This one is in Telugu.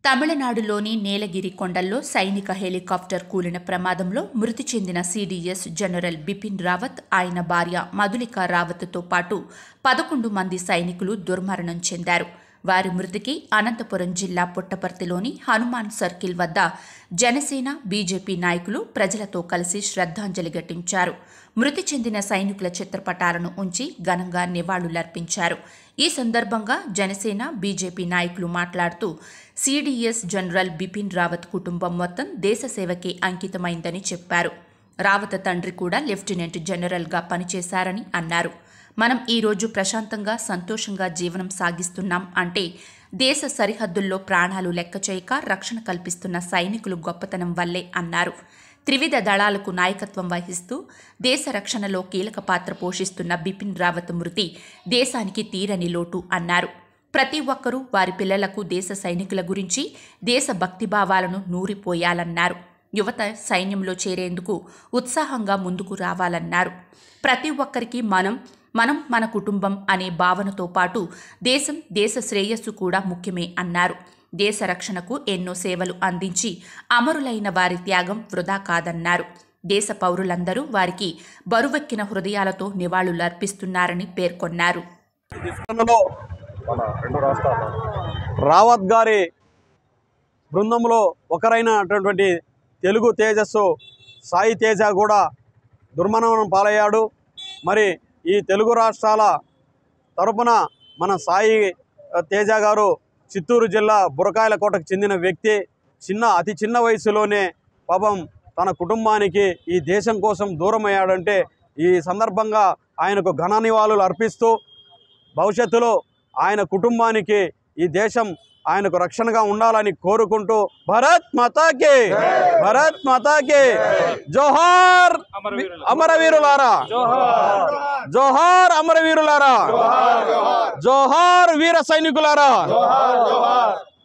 తమిళనాడులోని నీలగిరి కొండల్లో సైనిక హెలికాప్టర్ కూలిన ప్రమాదంలో మృతి చెందిన సిడిఎస్ జనరల్ బిపిన్ రావత్ ఆయన భార్య మధులిక రావత్తో పాటు పదకొండు మంది సైనికులు దుర్మరణం చెందారు వారి మృతికి అనంతపురం జిల్లా పుట్టపర్తిలోని హనుమాన్ సర్కిల్ వద్ద జనసేన బీజేపీ నాయకులు ప్రజలతో కలిసి శ్రద్ధాంజలి ఘటించారు మృతి చెందిన సైనికుల చిత్రపటాలను ఉంచి ఘనంగా నివాళులర్పించారు ఈ సందర్భంగా జనసేన బీజేపీ నాయకులు మాట్లాడుతూ సిడిఎస్ జనరల్ బిపిన్ రావత్ కుటుంబం మొత్తం దేశ సేవకే అంకితమైందని చెప్పారు రావత్ తండ్రి కూడా లెఫ్టినెంట్ జనరల్గా పనిచేశారని అన్నారు మనం ఈ రోజు ప్రశాంతంగా సంతోషంగా జీవనం సాగిస్తున్నాం అంటే దేశ సరిహద్దుల్లో ప్రాణాలు లెక్క చేయక రక్షణ కల్పిస్తున్న సైనికులు గొప్పతనం వల్లే అన్నారు త్రివిధ దళాలకు నాయకత్వం వహిస్తూ దేశ రక్షణలో కీలక పాత్ర పోషిస్తున్న బిపిన్ రావత్ మృతి దేశానికి తీరని లోటు అన్నారు ప్రతి ఒక్కరూ వారి పిల్లలకు దేశ సైనికుల గురించి దేశ భక్తిభావాలను నూరిపోయాలన్నారు యువత సైన్యంలో చేరేందుకు ఉత్సాహంగా ముందుకు రావాలన్నారు ప్రతి ఒక్కరికి మనం మనం మన కుటుంబం అనే భావనతో పాటు దేశం దేశ శ్రేయస్సు కూడా ముఖ్యమే అన్నారు దేశ రక్షణకు ఎన్నో సేవలు అందించి అమరులైన వారి త్యాగం వృధా కాదన్నారు దేశ పౌరులందరూ వారికి బరువెక్కిన హృదయాలతో నివాళులర్పిస్తున్నారని పేర్కొన్నారు విస్తరణలో మన రెండు రాష్ట్రాల రావత్ గారి బృందంలో ఒకరైనటువంటి తెలుగు తేజస్సు సాయి తేజ కూడా దుర్మరణం పాలయ్యాడు మరి ఈ తెలుగు రాష్ట్రాల తరపున మన సాయి ఆ, తేజ గారు చిత్తూరు జిల్లా బురకాయల కోటకు చెందిన వ్యక్తి చిన్న అతి చిన్న వయసులోనే పాపం తన కుటుంబానికి ఈ దేశం కోసం దూరమయ్యాడంటే ఈ సందర్భంగా ఆయనకు ఘన నివాళులు అర్పిస్తూ భవిష్యత్తులో ఆయన కుటుంబానికి ఈ దేశం ఆయనకు రక్షణగా ఉండాలని కోరుకుంటూ భరత్ మాతాకి భరత్ మాతాకి జోహార్ అమరవీరులారా జోహార్ అమరవీరులారా జోహార్ వీర సైనికులారా